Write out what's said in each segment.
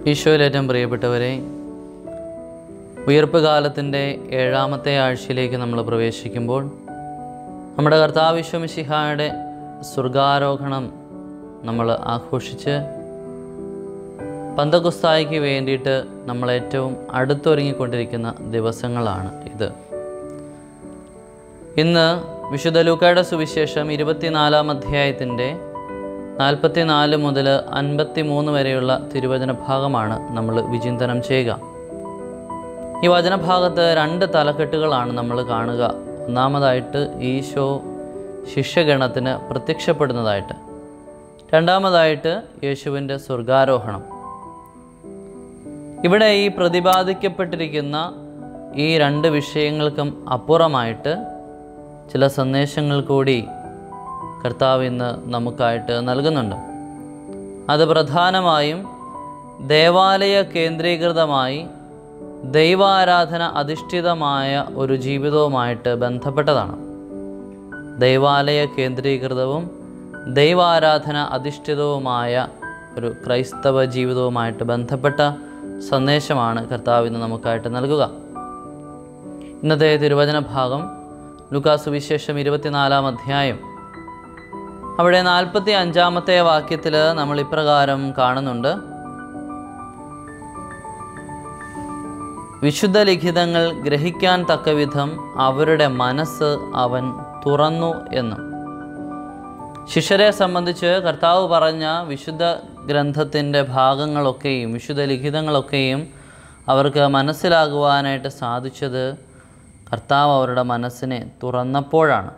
ഈശോയിലേറ്റവും പ്രിയപ്പെട്ടവരെ ഉയർപ്പ് കാലത്തിൻ്റെ ഏഴാമത്തെ ആഴ്ചയിലേക്ക് നമ്മൾ പ്രവേശിക്കുമ്പോൾ നമ്മുടെ കർത്താവിശ്വമിശിഹായുടെ സ്വർഗാരോഹണം നമ്മൾ ആഘോഷിച്ച് പന്തകുസ്തായിക്ക് വേണ്ടിയിട്ട് നമ്മൾ ഏറ്റവും അടുത്തൊരുങ്ങിക്കൊണ്ടിരിക്കുന്ന ദിവസങ്ങളാണ് ഇത് ഇന്ന് വിശുദ്ധ ലൂക്കായുടെ സുവിശേഷം ഇരുപത്തിനാലാം അധ്യായത്തിൻ്റെ നാൽപ്പത്തിനാല് മുതൽ അൻപത്തി മൂന്ന് വരെയുള്ള തിരുവചന ഭാഗമാണ് നമ്മൾ വിചിന്തനം ചെയ്യുക ഈ വചനഭാഗത്ത് രണ്ട് തലക്കെട്ടുകളാണ് നമ്മൾ കാണുക ഒന്നാമതായിട്ട് ഈശോ ശിഷ്യഗണത്തിന് പ്രത്യക്ഷപ്പെടുന്നതായിട്ട് രണ്ടാമതായിട്ട് യേശുവിൻ്റെ സ്വർഗാരോഹണം ഇവിടെ ഈ പ്രതിപാദിക്കപ്പെട്ടിരിക്കുന്ന ഈ രണ്ട് വിഷയങ്ങൾക്കും അപ്പുറമായിട്ട് ചില സന്ദേശങ്ങൾ കൂടി കർത്താവ് ഇന്ന് നമുക്കായിട്ട് നൽകുന്നുണ്ട് അത് പ്രധാനമായും ദേവാലയ കേന്ദ്രീകൃതമായി ദൈവാരാധന അധിഷ്ഠിതമായ ഒരു ജീവിതവുമായിട്ട് ബന്ധപ്പെട്ടതാണ് ദൈവാലയ കേന്ദ്രീകൃതവും ദൈവാരാധന അധിഷ്ഠിതവുമായ ഒരു ക്രൈസ്തവ ജീവിതവുമായിട്ട് ബന്ധപ്പെട്ട സന്ദേശമാണ് കർത്താവ് ഇന്ന് നമുക്കായിട്ട് നൽകുക ഇന്നത്തെ തിരുവചന ഭാഗം ലുക്കാസ് വിശേഷം ഇരുപത്തിനാലാം അധ്യായം അവിടെ നാൽപ്പത്തി അഞ്ചാമത്തെ വാക്യത്തിൽ നമ്മൾ ഇപ്രകാരം കാണുന്നുണ്ട് വിശുദ്ധ ലിഖിതങ്ങൾ ഗ്രഹിക്കാൻ തക്കവിധം അവരുടെ മനസ്സ് അവൻ തുറന്നു എന്നും ശിഷ്യരെ സംബന്ധിച്ച് കർത്താവ് പറഞ്ഞ വിശുദ്ധ ഗ്രന്ഥത്തിൻ്റെ ഭാഗങ്ങളൊക്കെയും വിശുദ്ധ ലിഖിതങ്ങളൊക്കെയും അവർക്ക് മനസ്സിലാകുവാനായിട്ട് സാധിച്ചത് കർത്താവ് അവരുടെ മനസ്സിനെ തുറന്നപ്പോഴാണ്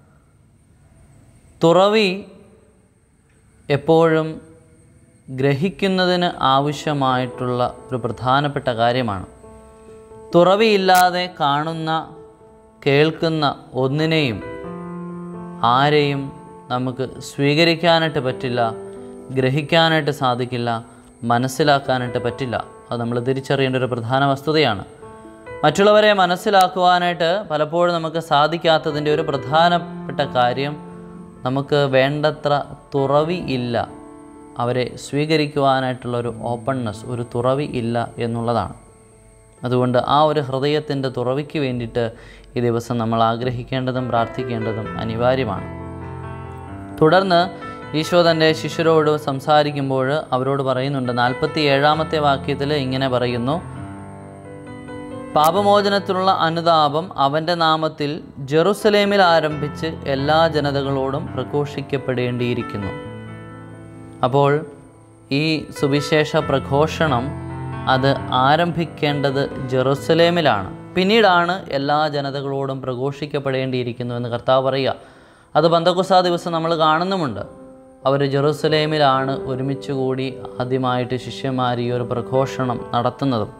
തുറവി എപ്പോഴും ഗ്രഹിക്കുന്നതിന് ആവശ്യമായിട്ടുള്ള ഒരു പ്രധാനപ്പെട്ട കാര്യമാണ് തുറവിയില്ലാതെ കാണുന്ന കേൾക്കുന്ന ഒന്നിനെയും ആരെയും നമുക്ക് സ്വീകരിക്കാനായിട്ട് പറ്റില്ല ഗ്രഹിക്കാനായിട്ട് സാധിക്കില്ല മനസ്സിലാക്കാനായിട്ട് പറ്റില്ല അത് നമ്മൾ തിരിച്ചറിയേണ്ട ഒരു പ്രധാന വസ്തുതയാണ് മറ്റുള്ളവരെ മനസ്സിലാക്കുവാനായിട്ട് പലപ്പോഴും നമുക്ക് സാധിക്കാത്തതിൻ്റെ ഒരു പ്രധാനപ്പെട്ട കാര്യം നമുക്ക് വേണ്ടത്ര തുറവി ഇല്ല അവരെ സ്വീകരിക്കുവാനായിട്ടുള്ള ഒരു ഓപ്പൺനെസ് ഒരു തുറവി ഇല്ല എന്നുള്ളതാണ് അതുകൊണ്ട് ആ ഒരു ഹൃദയത്തിൻ്റെ തുറവിക്ക് വേണ്ടിയിട്ട് ഈ ദിവസം നമ്മൾ ആഗ്രഹിക്കേണ്ടതും പ്രാർത്ഥിക്കേണ്ടതും അനിവാര്യമാണ് തുടർന്ന് ഈശോ തൻ്റെ ശിഷ്യരോട് സംസാരിക്കുമ്പോൾ അവരോട് പറയുന്നുണ്ട് നാൽപ്പത്തി ഏഴാമത്തെ വാക്യത്തിൽ ഇങ്ങനെ പറയുന്നു പാപമോചനത്തിനുള്ള അനുതാപം അവൻ്റെ നാമത്തിൽ ജെറുസലേമിൽ ആരംഭിച്ച് എല്ലാ ജനതകളോടും പ്രഘോഷിക്കപ്പെടേണ്ടിയിരിക്കുന്നു അപ്പോൾ ഈ സുവിശേഷ പ്രഘോഷണം അത് ആരംഭിക്കേണ്ടത് ജെറുസലേമിലാണ് പിന്നീടാണ് എല്ലാ ജനതകളോടും പ്രഘോഷിക്കപ്പെടേണ്ടിയിരിക്കുന്നു എന്ന് കർത്താവ് പറയുക അത് ബന്ധക്കുസ ദിവസം നമ്മൾ കാണുന്നുമുണ്ട് അവർ ജെറുസലേമിലാണ് ഒരുമിച്ച് കൂടി ആദ്യമായിട്ട് ശിഷ്യന്മാർ ഈ ഒരു പ്രഘോഷണം നടത്തുന്നതും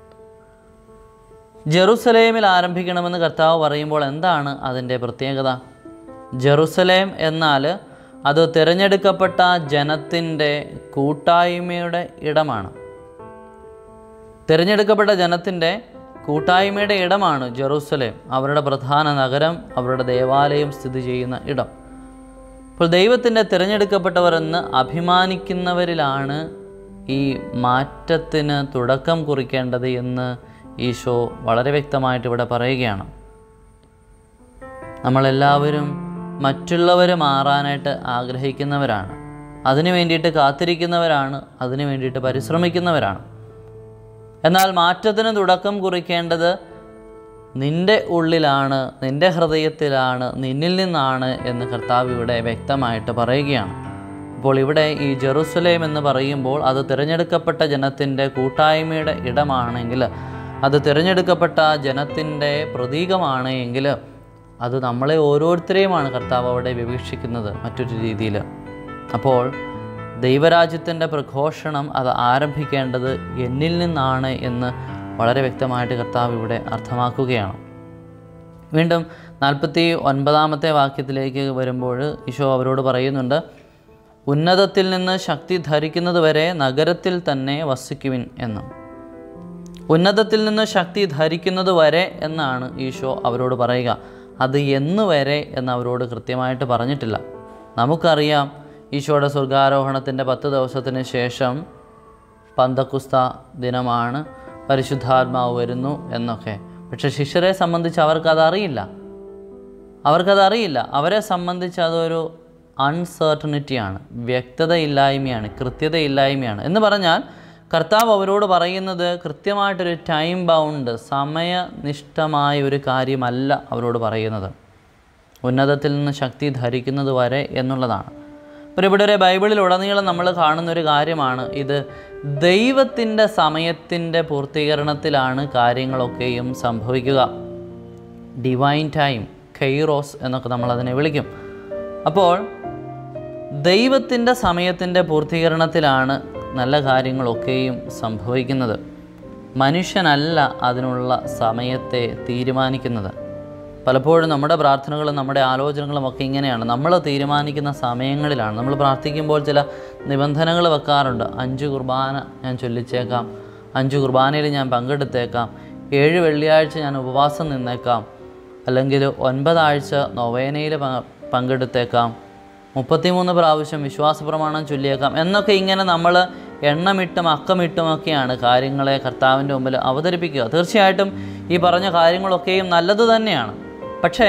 ജെറുസലേമിൽ ആരംഭിക്കണമെന്ന് കർത്താവ് പറയുമ്പോൾ എന്താണ് അതിൻ്റെ പ്രത്യേകത ജെറുസലേം എന്നാൽ അത് തിരഞ്ഞെടുക്കപ്പെട്ട ജനത്തിൻ്റെ കൂട്ടായ്മയുടെ ഇടമാണ് തിരഞ്ഞെടുക്കപ്പെട്ട ജനത്തിൻ്റെ കൂട്ടായ്മയുടെ ഇടമാണ് ജെറൂസലേം അവരുടെ പ്രധാന നഗരം അവരുടെ ദേവാലയം സ്ഥിതി ചെയ്യുന്ന ഇടം അപ്പോൾ ദൈവത്തിൻ്റെ തിരഞ്ഞെടുക്കപ്പെട്ടവരെന്ന് അഭിമാനിക്കുന്നവരിലാണ് ഈ മാറ്റത്തിന് തുടക്കം കുറിക്കേണ്ടത് എന്ന് ഈശോ വളരെ വ്യക്തമായിട്ട് ഇവിടെ പറയുകയാണ് നമ്മളെല്ലാവരും മറ്റുള്ളവർ മാറാനായിട്ട് ആഗ്രഹിക്കുന്നവരാണ് അതിനു വേണ്ടിയിട്ട് കാത്തിരിക്കുന്നവരാണ് അതിനു വേണ്ടിയിട്ട് പരിശ്രമിക്കുന്നവരാണ് എന്നാൽ മാറ്റത്തിന് തുടക്കം കുറിക്കേണ്ടത് നിൻ്റെ ഉള്ളിലാണ് നിൻ്റെ ഹൃദയത്തിലാണ് നിന്നിൽ നിന്നാണ് എന്ന് കർത്താവ് ഇവിടെ വ്യക്തമായിട്ട് പറയുകയാണ് അപ്പോൾ ഇവിടെ ഈ ജെറുസലേം എന്ന് പറയുമ്പോൾ അത് തിരഞ്ഞെടുക്കപ്പെട്ട ജനത്തിൻ്റെ കൂട്ടായ്മയുടെ ഇടമാണെങ്കിൽ അത് തിരഞ്ഞെടുക്കപ്പെട്ട ജനത്തിൻ്റെ പ്രതീകമാണ് എങ്കിൽ അത് നമ്മളെ ഓരോരുത്തരെയുമാണ് കർത്താവ് അവിടെ വിവീക്ഷിക്കുന്നത് മറ്റൊരു രീതിയിൽ അപ്പോൾ ദൈവരാജ്യത്തിൻ്റെ പ്രഘോഷണം അത് ആരംഭിക്കേണ്ടത് എന്നിൽ നിന്നാണ് എന്ന് വളരെ വ്യക്തമായിട്ട് കർത്താവ് ഇവിടെ അർത്ഥമാക്കുകയാണ് വീണ്ടും നാൽപ്പത്തി ഒൻപതാമത്തെ വാക്യത്തിലേക്ക് വരുമ്പോൾ ഈശോ അവരോട് പറയുന്നുണ്ട് ഉന്നതത്തിൽ നിന്ന് ശക്തി ധരിക്കുന്നത് വരെ നഗരത്തിൽ തന്നെ വസിക്കുവിൻ എന്ന് ഉന്നതത്തിൽ നിന്ന് ശക്തി ധരിക്കുന്നത് വരെ എന്നാണ് ഈശോ അവരോട് പറയുക അത് എന്ന് വരെ എന്ന് അവരോട് കൃത്യമായിട്ട് പറഞ്ഞിട്ടില്ല നമുക്കറിയാം ഈശോയുടെ സ്വർഗാരോഹണത്തിൻ്റെ പത്ത് ദിവസത്തിന് ശേഷം പന്തക്കുസ്ത ദിനമാണ് പരിശുദ്ധാത്മാവ് വരുന്നു എന്നൊക്കെ പക്ഷെ ശിഷ്യരെ സംബന്ധിച്ച് അവർക്കത് അറിയില്ല അവർക്കത് അറിയില്ല അവരെ സംബന്ധിച്ച് അതൊരു അൺസർട്ടനിറ്റിയാണ് വ്യക്തതയില്ലായ്മയാണ് കൃത്യതയില്ലായ്മയാണ് എന്ന് പറഞ്ഞാൽ കർത്താവ് അവരോട് പറയുന്നത് കൃത്യമായിട്ടൊരു ടൈം ബൗണ്ട് സമയനിഷ്ഠമായ ഒരു കാര്യമല്ല അവരോട് പറയുന്നത് ഉന്നതത്തിൽ നിന്ന് ശക്തി ധരിക്കുന്നത് വരെ എന്നുള്ളതാണ് പ്രിയപ്പെട്ടവരെ ബൈബിളിൽ ഉടനീളം നമ്മൾ കാണുന്ന ഒരു കാര്യമാണ് ഇത് ദൈവത്തിൻ്റെ സമയത്തിൻ്റെ പൂർത്തീകരണത്തിലാണ് കാര്യങ്ങളൊക്കെയും സംഭവിക്കുക ഡിവൈൻ ടൈം കെയ്റോസ് എന്നൊക്കെ നമ്മൾ അതിനെ വിളിക്കും അപ്പോൾ ദൈവത്തിൻ്റെ സമയത്തിൻ്റെ പൂർത്തീകരണത്തിലാണ് നല്ല കാര്യങ്ങളൊക്കെയും സംഭവിക്കുന്നത് മനുഷ്യനല്ല അതിനുള്ള സമയത്തെ തീരുമാനിക്കുന്നത് പലപ്പോഴും നമ്മുടെ പ്രാർത്ഥനകളും നമ്മുടെ ആലോചനകളും ഒക്കെ ഇങ്ങനെയാണ് നമ്മൾ തീരുമാനിക്കുന്ന സമയങ്ങളിലാണ് നമ്മൾ പ്രാർത്ഥിക്കുമ്പോൾ ചില നിബന്ധനകൾ വെക്കാറുണ്ട് അഞ്ച് കുർബാന ഞാൻ ചൊല്ലിച്ചേക്കാം അഞ്ച് കുർബാനയിൽ ഞാൻ പങ്കെടുത്തേക്കാം ഏഴ് വെള്ളിയാഴ്ച ഞാൻ ഉപവാസം നിന്നേക്കാം അല്ലെങ്കിൽ ഒൻപതാഴ്ച നൊവേനയിൽ പ- പങ്കെടുത്തേക്കാം മുപ്പത്തിമൂന്ന് പ്രാവശ്യം വിശ്വാസ പ്രമാണം ചൊല്ലിയേക്കാം എന്നൊക്കെ ഇങ്ങനെ നമ്മൾ എണ്ണമിട്ടും അക്കമിട്ടുമൊക്കെയാണ് കാര്യങ്ങളെ കർത്താവിൻ്റെ മുമ്പിൽ അവതരിപ്പിക്കുക തീർച്ചയായിട്ടും ഈ പറഞ്ഞ കാര്യങ്ങളൊക്കെയും നല്ലത് തന്നെയാണ് പക്ഷേ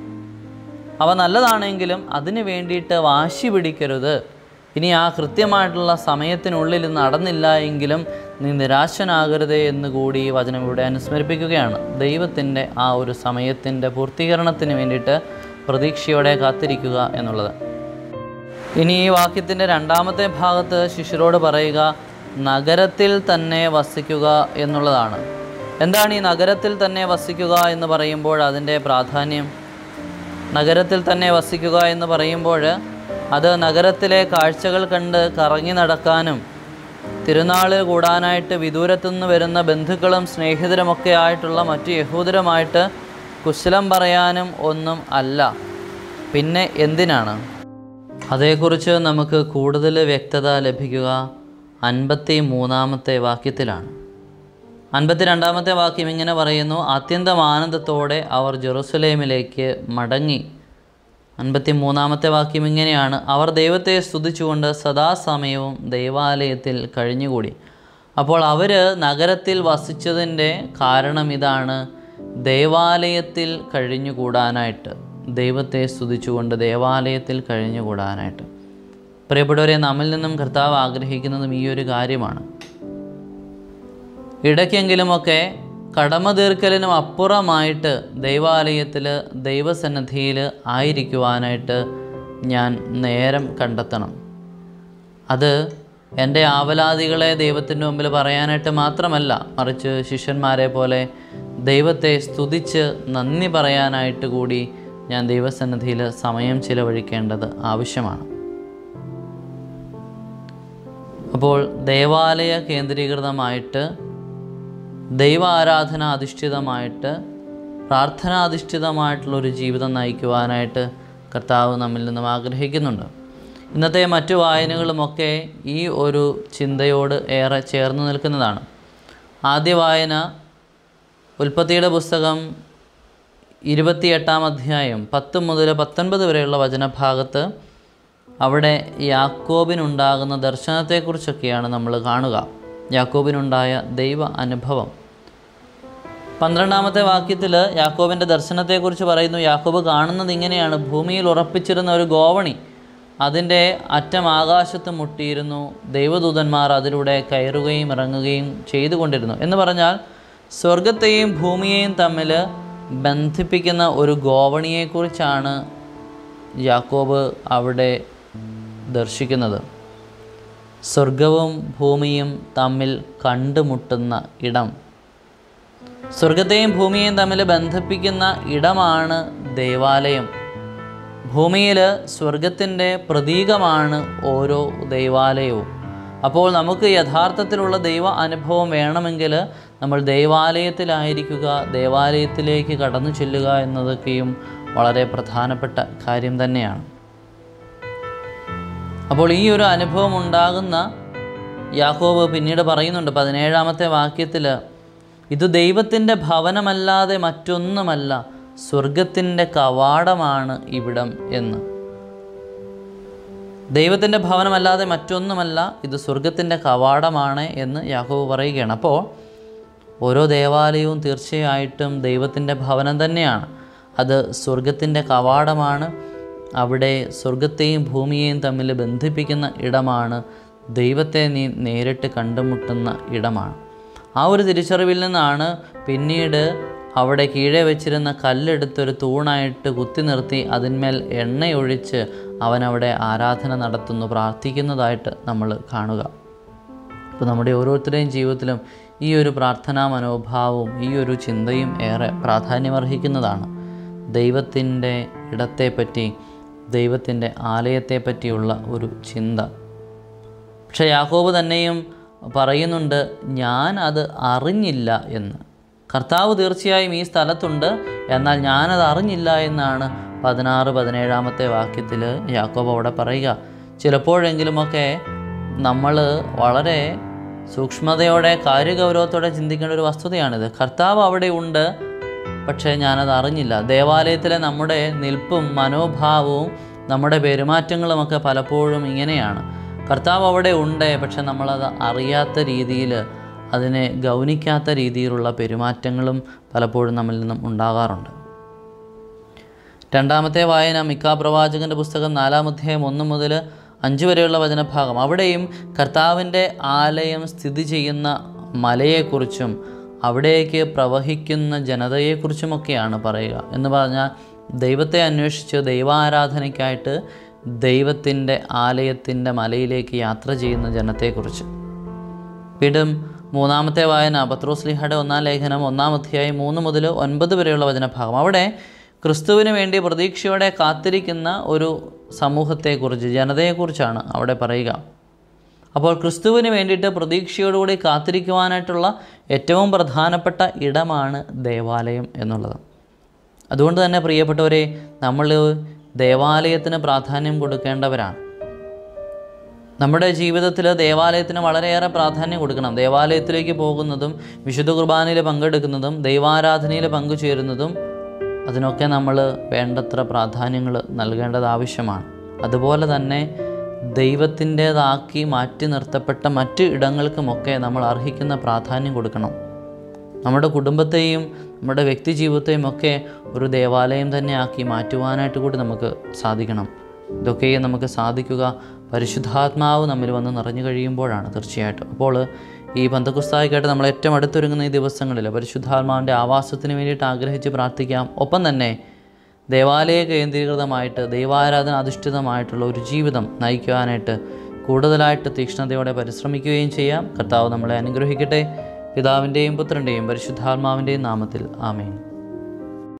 അവ നല്ലതാണെങ്കിലും അതിന് വേണ്ടിയിട്ട് വാശി പിടിക്കരുത് ഇനി ആ കൃത്യമായിട്ടുള്ള സമയത്തിനുള്ളിൽ നടന്നില്ല എങ്കിലും നീ നിരാശനാകരുതേ എന്ന് കൂടി ഈ വചനം ഇവിടെ അനുസ്മരിപ്പിക്കുകയാണ് ദൈവത്തിൻ്റെ ആ ഒരു സമയത്തിൻ്റെ പൂർത്തീകരണത്തിന് വേണ്ടിയിട്ട് പ്രതീക്ഷയോടെ കാത്തിരിക്കുക എന്നുള്ളത് ഇനി ഈ വാക്യത്തിൻ്റെ രണ്ടാമത്തെ ഭാഗത്ത് ശിഷ്യരോട് പറയുക നഗരത്തിൽ തന്നെ വസിക്കുക എന്നുള്ളതാണ് എന്താണ് ഈ നഗരത്തിൽ തന്നെ വസിക്കുക എന്ന് പറയുമ്പോൾ അതിൻ്റെ പ്രാധാന്യം നഗരത്തിൽ തന്നെ വസിക്കുക എന്ന് പറയുമ്പോൾ അത് നഗരത്തിലെ കാഴ്ചകൾ കണ്ട് കറങ്ങി നടക്കാനും തിരുനാളിൽ കൂടാനായിട്ട് വിദൂരത്തുനിന്ന് വരുന്ന ബന്ധുക്കളും സ്നേഹിതരുമൊക്കെ ആയിട്ടുള്ള മറ്റു യഹൂദരുമായിട്ട് കുശലം പറയാനും ഒന്നും അല്ല പിന്നെ എന്തിനാണ് അതേക്കുറിച്ച് നമുക്ക് കൂടുതൽ വ്യക്തത ലഭിക്കുക അൻപത്തി മൂന്നാമത്തെ വാക്യത്തിലാണ് അൻപത്തിരണ്ടാമത്തെ വാക്യം ഇങ്ങനെ പറയുന്നു അത്യന്തം ആനന്ദത്തോടെ അവർ ജെറുസലേമിലേക്ക് മടങ്ങി അൻപത്തി മൂന്നാമത്തെ വാക്യം ഇങ്ങനെയാണ് അവർ ദൈവത്തെ സ്തുതിച്ചുകൊണ്ട് സദാസമയവും ദൈവാലയത്തിൽ കഴിഞ്ഞുകൂടി അപ്പോൾ അവർ നഗരത്തിൽ വസിച്ചതിൻ്റെ കാരണം ഇതാണ് ദേവാലയത്തിൽ കഴിഞ്ഞുകൂടാനായിട്ട് ദൈവത്തെ സ്തുതിച്ചുകൊണ്ട് ദേവാലയത്തിൽ കഴിഞ്ഞുകൂടാനായിട്ട് പ്രിയപ്പെട്ടവരെ നമ്മിൽ നിന്നും കർത്താവ് ആഗ്രഹിക്കുന്നതും ഈ ഒരു കാര്യമാണ് ഇടയ്ക്കെങ്കിലുമൊക്കെ കടമ തീർക്കലിനും അപ്പുറമായിട്ട് ദൈവാലയത്തിൽ ദൈവസന്നിധിയിൽ ആയിരിക്കുവാനായിട്ട് ഞാൻ നേരം കണ്ടെത്തണം അത് എൻ്റെ ആവലാതികളെ ദൈവത്തിൻ്റെ മുമ്പിൽ പറയാനായിട്ട് മാത്രമല്ല മറിച്ച് ശിഷ്യന്മാരെ പോലെ ദൈവത്തെ സ്തുതിച്ച് നന്ദി പറയാനായിട്ട് കൂടി ഞാൻ ദൈവസന്നിധിയിൽ സമയം ചിലവഴിക്കേണ്ടത് ആവശ്യമാണ് അപ്പോൾ ദേവാലയ കേന്ദ്രീകൃതമായിട്ട് ദൈവ ആരാധന അധിഷ്ഠിതമായിട്ട് പ്രാർത്ഥനാധിഷ്ഠിതമായിട്ടുള്ളൊരു ജീവിതം നയിക്കുവാനായിട്ട് കർത്താവ് നമ്മിൽ നിന്നും ആഗ്രഹിക്കുന്നുണ്ട് ഇന്നത്തെ മറ്റു വായനകളുമൊക്കെ ഈ ഒരു ചിന്തയോട് ഏറെ ചേർന്ന് നിൽക്കുന്നതാണ് ആദ്യ വായന ഉൽപ്പത്തിയുടെ പുസ്തകം ഇരുപത്തിയെട്ടാം അധ്യായം പത്ത് മുതൽ പത്തൊൻപത് വരെയുള്ള വചനഭാഗത്ത് അവിടെ യാക്കോബിനുണ്ടാകുന്ന ദർശനത്തെക്കുറിച്ചൊക്കെയാണ് നമ്മൾ കാണുക യാക്കോബിനുണ്ടായ ദൈവ അനുഭവം പന്ത്രണ്ടാമത്തെ വാക്യത്തിൽ യാക്കോബിൻ്റെ ദർശനത്തെക്കുറിച്ച് പറയുന്നു യാക്കോബ് കാണുന്നത് ഇങ്ങനെയാണ് ഭൂമിയിൽ ഉറപ്പിച്ചിരുന്ന ഒരു ഗോവണി അതിൻ്റെ അറ്റം ആകാശത്ത് മുട്ടിയിരുന്നു ദൈവദൂതന്മാർ അതിലൂടെ കയറുകയും ഇറങ്ങുകയും ചെയ്തുകൊണ്ടിരുന്നു എന്ന് പറഞ്ഞാൽ സ്വർഗത്തെയും ഭൂമിയെയും തമ്മിൽ ബന്ധിപ്പിക്കുന്ന ഒരു ഗോവണിയെക്കുറിച്ചാണ് യാക്കോബ് അവിടെ ദർശിക്കുന്നത് സ്വർഗവും ഭൂമിയും തമ്മിൽ കണ്ടുമുട്ടുന്ന ഇടം സ്വർഗത്തെയും ഭൂമിയെയും തമ്മിൽ ബന്ധിപ്പിക്കുന്ന ഇടമാണ് ദേവാലയം ഭൂമിയിൽ സ്വർഗത്തിൻ്റെ പ്രതീകമാണ് ഓരോ ദൈവാലയവും അപ്പോൾ നമുക്ക് യഥാർത്ഥത്തിലുള്ള ദൈവ അനുഭവം വേണമെങ്കിൽ നമ്മൾ ദൈവാലയത്തിലായിരിക്കുക ദേവാലയത്തിലേക്ക് കടന്നു ചെല്ലുക എന്നതൊക്കെയും വളരെ പ്രധാനപ്പെട്ട കാര്യം തന്നെയാണ് അപ്പോൾ ഈ ഒരു അനുഭവം ഉണ്ടാകുന്ന യാക്കോബ് പിന്നീട് പറയുന്നുണ്ട് പതിനേഴാമത്തെ വാക്യത്തിൽ ഇത് ദൈവത്തിൻ്റെ ഭവനമല്ലാതെ മറ്റൊന്നുമല്ല സ്വർഗത്തിൻ്റെ കവാടമാണ് ഇവിടം എന്ന് ദൈവത്തിൻ്റെ ഭവനമല്ലാതെ മറ്റൊന്നുമല്ല ഇത് സ്വർഗത്തിൻ്റെ കവാടമാണ് എന്ന് യാക്കോബ് പറയുകയാണ് അപ്പോൾ ഓരോ ദേവാലയവും തീർച്ചയായിട്ടും ദൈവത്തിൻ്റെ ഭവനം തന്നെയാണ് അത് സ്വർഗത്തിൻ്റെ കവാടമാണ് അവിടെ സ്വർഗത്തെയും ഭൂമിയെയും തമ്മിൽ ബന്ധിപ്പിക്കുന്ന ഇടമാണ് ദൈവത്തെ നീ നേരിട്ട് കണ്ടുമുട്ടുന്ന ഇടമാണ് ആ ഒരു തിരിച്ചറിവിൽ നിന്നാണ് പിന്നീട് അവിടെ കീഴെ വെച്ചിരുന്ന കല്ലെടുത്തൊരു തൂണായിട്ട് കുത്തി നിർത്തി അതിന്മേൽ എണ്ണയൊഴിച്ച് അവനവിടെ ആരാധന നടത്തുന്നു പ്രാർത്ഥിക്കുന്നതായിട്ട് നമ്മൾ കാണുക ഇപ്പോൾ നമ്മുടെ ഓരോരുത്തരുടെയും ജീവിതത്തിലും ഈ ഒരു പ്രാർത്ഥനാ മനോഭാവവും ഈ ഒരു ചിന്തയും ഏറെ പ്രാധാന്യമർഹിക്കുന്നതാണ് ദൈവത്തിൻ്റെ ഇടത്തെപ്പറ്റി ദൈവത്തിൻ്റെ ആലയത്തെ പറ്റിയുള്ള ഒരു ചിന്ത പക്ഷേ യാക്കോബ് തന്നെയും പറയുന്നുണ്ട് ഞാൻ അത് അറിഞ്ഞില്ല എന്ന് കർത്താവ് തീർച്ചയായും ഈ സ്ഥലത്തുണ്ട് എന്നാൽ ഞാനത് അറിഞ്ഞില്ല എന്നാണ് പതിനാറ് പതിനേഴാമത്തെ വാക്യത്തിൽ യാക്കോബ് അവിടെ പറയുക ചിലപ്പോഴെങ്കിലുമൊക്കെ നമ്മൾ വളരെ സൂക്ഷ്മതയോടെ കാര്യഗൗരവത്തോടെ ചിന്തിക്കേണ്ട ഒരു വസ്തുതയാണിത് കർത്താവ് അവിടെ ഉണ്ട് പക്ഷേ ഞാനത് അറിഞ്ഞില്ല ദേവാലയത്തിലെ നമ്മുടെ നിൽപ്പും മനോഭാവവും നമ്മുടെ പെരുമാറ്റങ്ങളുമൊക്കെ പലപ്പോഴും ഇങ്ങനെയാണ് കർത്താവ് അവിടെ ഉണ്ട് പക്ഷെ നമ്മളത് അറിയാത്ത രീതിയിൽ അതിനെ ഗൗനിക്കാത്ത രീതിയിലുള്ള പെരുമാറ്റങ്ങളും പലപ്പോഴും നമ്മിൽ നിന്നും ഉണ്ടാകാറുണ്ട് രണ്ടാമത്തെ വായന മിക്ക പ്രവാചകൻ്റെ പുസ്തകം നാലാം അധ്യായം ഒന്ന് മുതൽ അഞ്ച് വരെയുള്ള വചനഭാഗം അവിടെയും കർത്താവിൻ്റെ ആലയം സ്ഥിതി ചെയ്യുന്ന മലയെക്കുറിച്ചും അവിടേക്ക് പ്രവഹിക്കുന്ന ജനതയെക്കുറിച്ചുമൊക്കെയാണ് പറയുക എന്ന് പറഞ്ഞാൽ ദൈവത്തെ അന്വേഷിച്ച് ദൈവാരാധനയ്ക്കായിട്ട് ദൈവത്തിൻ്റെ ആലയത്തിൻ്റെ മലയിലേക്ക് യാത്ര ചെയ്യുന്ന ജനത്തെക്കുറിച്ച് വീണ്ടും മൂന്നാമത്തെ വായന പത്രോസ്ലിഹയുടെ ഒന്നാം ലേഖനം ഒന്നാം അധ്യായം മൂന്ന് മുതൽ ഒൻപത് വരെയുള്ള വചനഭാഗം അവിടെ ക്രിസ്തുവിന് വേണ്ടി പ്രതീക്ഷയോടെ കാത്തിരിക്കുന്ന ഒരു സമൂഹത്തെക്കുറിച്ച് ജനതയെക്കുറിച്ചാണ് അവിടെ പറയുക അപ്പോൾ ക്രിസ്തുവിന് വേണ്ടിയിട്ട് പ്രതീക്ഷയോടുകൂടി കാത്തിരിക്കുവാനായിട്ടുള്ള ഏറ്റവും പ്രധാനപ്പെട്ട ഇടമാണ് ദേവാലയം എന്നുള്ളത് അതുകൊണ്ട് തന്നെ പ്രിയപ്പെട്ടവരെ നമ്മൾ ദേവാലയത്തിന് പ്രാധാന്യം കൊടുക്കേണ്ടവരാണ് നമ്മുടെ ജീവിതത്തിൽ ദേവാലയത്തിന് വളരെയേറെ പ്രാധാന്യം കൊടുക്കണം ദേവാലയത്തിലേക്ക് പോകുന്നതും വിശുദ്ധ കുർബാനയിൽ പങ്കെടുക്കുന്നതും ദൈവാരാധനയിൽ പങ്കുചേരുന്നതും അതിനൊക്കെ നമ്മൾ വേണ്ടത്ര പ്രാധാന്യങ്ങൾ നൽകേണ്ടത് ആവശ്യമാണ് അതുപോലെ തന്നെ ദൈവത്തിൻ്റേതാക്കി മാറ്റി നിർത്തപ്പെട്ട മറ്റ് ഇടങ്ങൾക്കുമൊക്കെ നമ്മൾ അർഹിക്കുന്ന പ്രാധാന്യം കൊടുക്കണം നമ്മുടെ കുടുംബത്തെയും നമ്മുടെ വ്യക്തി ജീവിതത്തെയും ഒക്കെ ഒരു ദേവാലയം തന്നെ ആക്കി മാറ്റുവാനായിട്ട് കൂടി നമുക്ക് സാധിക്കണം ഇതൊക്കെ നമുക്ക് സാധിക്കുക പരിശുദ്ധാത്മാവ് നമ്മിൽ വന്ന് നിറഞ്ഞു കഴിയുമ്പോഴാണ് തീർച്ചയായിട്ടും അപ്പോൾ ഈ പന്തക്കുസ്തായിക്കായിട്ട് നമ്മൾ ഏറ്റവും അടുത്തൊരുങ്ങുന്ന ഈ ദിവസങ്ങളിൽ പരിശുദ്ധാത്മാവിൻ്റെ ആവാസത്തിന് വേണ്ടിയിട്ട് ആഗ്രഹിച്ച് പ്രാർത്ഥിക്കാം ഒപ്പം തന്നെ ദേവാലയ കേന്ദ്രീകൃതമായിട്ട് ദൈവാരാധന അധിഷ്ഠിതമായിട്ടുള്ള ഒരു ജീവിതം നയിക്കുവാനായിട്ട് കൂടുതലായിട്ട് തീക്ഷ്ണതയോടെ പരിശ്രമിക്കുകയും ചെയ്യാം കർത്താവ് നമ്മളെ അനുഗ്രഹിക്കട്ടെ പിതാവിൻ്റെയും പുത്രൻ്റെയും പരിശുദ്ധാത്മാവിൻ്റെയും നാമത്തിൽ ആമേൻ